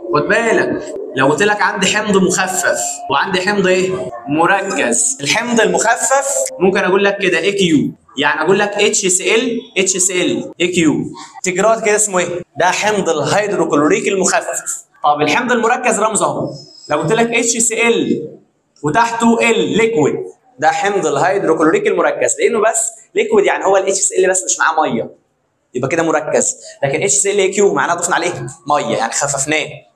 خد بالك لو قلت لك عندي حمض مخفف وعندي حمض ايه مركز الحمض المخفف ممكن اقول لك كده اي كيو يعني اقول لك اتش سي ال اتش سي ال اي كيو تجراد كده اسمه ايه ده حمض الهيدروكلوريك المخفف طب الحمض المركز رمزه اهو لو قلت لك اتش سي ال وتحته ال ليكويد ده حمض الهيدروكلوريك المركز لانه بس ليكويد يعني هو الاتش سي ال بس مش معاه ميه يبقى كده مركز لكن اتش سي ال كيو معناها ضفنا عليه ميه يعني خففناه